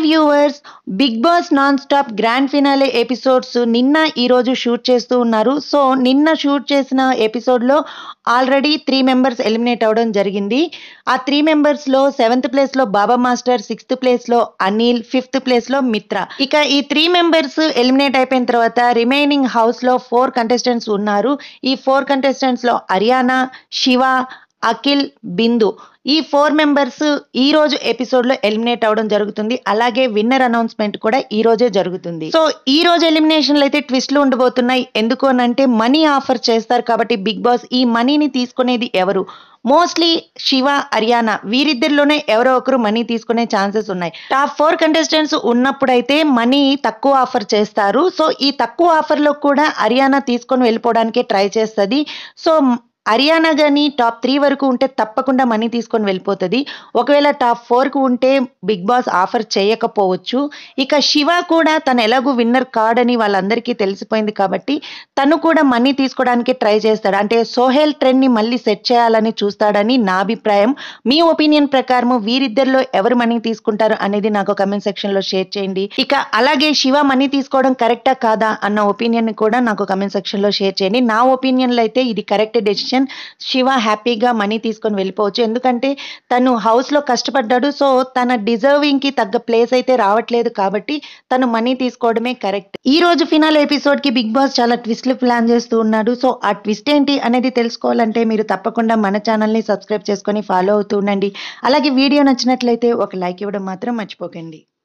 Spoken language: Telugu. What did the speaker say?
viewers Bigg Boss non stop grand finale episodes నిన్న ఈరోజు షూట్ చేస్తూ ఉన్నారు సో నిన్న షూట్ చేసిన ఎపిసోడ్లో ఆల్రెడీ త్రీ మెంబర్స్ ఎలిమినేట్ అవ్వడం జరిగింది ఆ త్రీ మెంబర్స్లో సెవెంత్ ప్లేస్లో బాబా మాస్టర్ సిక్స్త్ ప్లేస్లో అనిల్ ఫిఫ్త్ ప్లేస్లో మిత్ర ఇక ఈ త్రీ మెంబర్స్ ఎలిమినేట్ అయిపోయిన తర్వాత రిమైనింగ్ హౌస్లో ఫోర్ కంటెస్టెంట్స్ ఉన్నారు ఈ ఫోర్ కంటెస్టెంట్స్లో హర్యానా శివ అఖిల్ బిందు ఈ ఫోర్ మెంబర్స్ ఈ రోజు ఎపిసోడ్ లో ఎలిమినేట్ అవడం జరుగుతుంది అలాగే విన్నర్ అనౌన్స్మెంట్ కూడా ఈ రోజే జరుగుతుంది సో ఈ రోజు ఎలిమినేషన్లు అయితే ట్విస్ట్లు ఉండబోతున్నాయి ఎందుకు అంటే మనీ ఆఫర్ చేస్తారు కాబట్టి బిగ్ బాస్ ఈ మనీని తీసుకునేది ఎవరు మోస్ట్లీ శివ హర్యానా వీరిద్దరిలోనే ఎవరో ఒకరు మనీ తీసుకునే ఛాన్సెస్ ఉన్నాయి టాప్ ఫోర్ కంటెస్టెంట్స్ ఉన్నప్పుడైతే మనీ తక్కువ ఆఫర్ చేస్తారు సో ఈ తక్కువ ఆఫర్లో కూడా హర్యానా తీసుకొని వెళ్ళిపోవడానికే ట్రై చేస్తుంది సో హర్యానా కానీ టాప్ త్రీ వరకు ఉంటే తప్పకుండా మనీ తీసుకొని వెళ్ళిపోతుంది ఒకవేళ టాప్ ఫోర్కు ఉంటే బిగ్ బాస్ ఆఫర్ చేయకపోవచ్చు ఇక శివ కూడా తను ఎలాగూ విన్నర్ కాడని వాళ్ళందరికీ తెలిసిపోయింది కాబట్టి తను కూడా మనీ తీసుకోవడానికి ట్రై చేస్తాడు అంటే సోహెల్ ట్రెండ్ని మళ్ళీ సెట్ చేయాలని చూస్తాడని నా అభిప్రాయం మీ ఒపీనియన్ ప్రకారం వీరిద్దరిలో ఎవరు మనీ తీసుకుంటారు అనేది నాకు కమెంట్ సెక్షన్లో షేర్ చేయండి ఇక అలాగే శివ మనీ తీసుకోవడం కరెక్టా కాదా అన్న ఒపీనియన్ కూడా నాకు కమెంట్ సెక్షన్లో షేర్ చేయండి నా ఒపీనియన్లో అయితే ఇది కరెక్ట్ డెసిషన్ శివ హ్యాపీగా మనీ తీసుకొని వెళ్ళిపోవచ్చు ఎందుకంటే తను హౌస్లో కష్టపడ్డాడు సో తన డిజర్వింగ్కి తగ్గ ప్లేస్ అయితే రావట్లేదు కాబట్టి తను మనీ తీసుకోవడమే కరెక్ట్ ఈ రోజు ఫినాల్ ఎపిసోడ్కి బిగ్ బాస్ చాలా ట్విస్ట్లు ప్లాన్ చేస్తూ ఉన్నాడు సో ఆ ట్విస్ట్ ఏంటి అనేది తెలుసుకోవాలంటే మీరు తప్పకుండా మన ఛానల్ని సబ్స్క్రైబ్ చేసుకొని ఫాలో అవుతూ ఉండండి అలాగే వీడియో నచ్చినట్లయితే ఒక లైక్ ఇవ్వడం మాత్రం మర్చిపోకండి